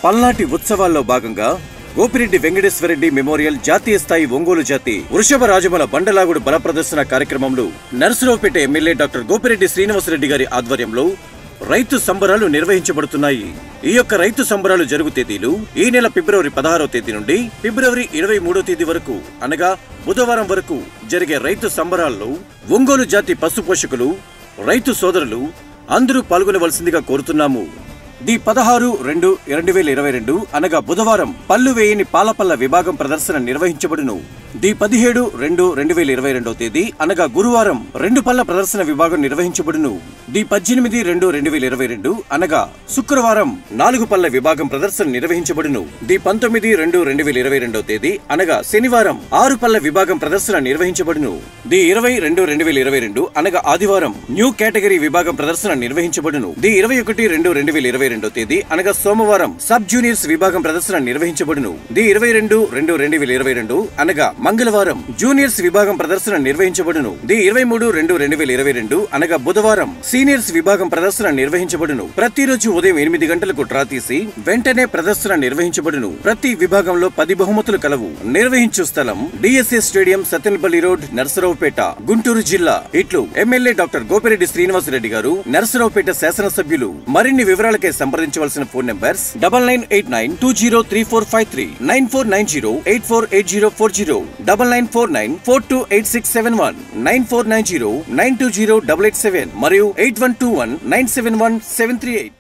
పల్నాటి ఉత్సవాల్లో భాగంగా గోపిరెడ్డి వెంకటేశ్వరరెడ్డి మెమోరియల్ జాతీయ స్థాయి ఒంగోలు జాతి వృషభ రాజముల బండలాగుడు బల ప్రదర్శన కార్యక్రమంలో నరసరావుపేట ఎమ్మెల్యే డాక్టర్ గోపిరెడ్డి శ్రీనివాసరెడ్డి గారి ఆధ్వర్యంలో రైతు సంబరాలు నిర్వహించబడుతున్నాయి ఈ యొక్క రైతు సంబరాలు జరుగు తేదీలు ఈ నెల ఫిబ్రవరి పదహారో తేదీ నుండి ఫిబ్రవరి ఇరవై మూడో తేదీ వరకు అనగా బుధవారం వరకు జరిగే రైతు సంబరాల్లో ఒంగోలు జాతి పశు పోషకులు రైతు సోదరులు అందరూ పాల్గొనవలసిందిగా కోరుతున్నాము ది పదహారు రెండు రెండు వేల ఇరవై రెండు అనగా బుధవారం పళ్ళు వేయని పాలపల్ల విభాగం ప్రదర్శన నిర్వహించబడును ది పదిహేడు రెండు రెండు వేల ఇరవై రెండవ తేదీ అనగా గురువారం రెండు పళ్ళ ప్రదర్శన విభాగం నిర్వహించబడును ది పద్దెనిమిది రెండు రెండు వేల ఇరవై రెండు అనగా శుక్రవారం నాలుగు పళ్ళ విభాగం ప్రదర్శన నిర్వహించబడును ది పంతొమ్మిది రెండు రెండు వేల ఇరవై రెండవ తేదీ అనగా శనివారం ఆరు పళ్ళ విభాగం ప్రదర్శన నిర్వహించబడును ది ఇరవై రెండు రెండు వేల ఇరవై రెండు అనగా ఆదివారం న్యూ కేటగిరీ విభాగం ప్రదర్శన నిర్వహించబడును ది ఇరవై ఒకటి రెండు రెండు వేల ఇరవై రెండో తేదీ అనగా సోమవారం సబ్ జూనియర్స్ విభాగం ప్రదర్శన నిర్వహించబడును ది ఇరవై రెండు రెండు రెండు వేల ఇరవై రెండు అనగా మంగళవారం జూనియర్స్ విభాగం ప్రదర్శన నిర్వహించబడును ది ఇరవై మూడు రెండు రెండు వేల ఇరవై రెండు అనగా బుధవారం సీనియర్స్ విభాగం ప్రదర్శన నిర్వహించబడును ప్రతిరోజు ఉదయం ఎనిమిది గంటలకు డ్రా తీసి వెంటనే ప్రదర్శన నిర్వహించబడును ప్రతి విభాగంలో పది బహుమతులు కలవు నిర్వహించు స్థలం DSA stadium Sattenapalli road Narasaraopet Guntur జిల్లా ఇట్లు ఎమ్మెల్యే డాక్టర్ గోపిరెడ్డి శ్రీనివాసరెడ్డి గారు నరసరావుపేట శాసనసభ్యులు మరిన్ని వివరాలకై సంప్రదించవలసిన phone numbers double nine eight nine two zero three four five three nine four nine zero eight four eight zero four zero double nine four nine four two eight six seven one nine four nine zero nine two zero double eight seven మరియు eight one two one nine seven one seven three eight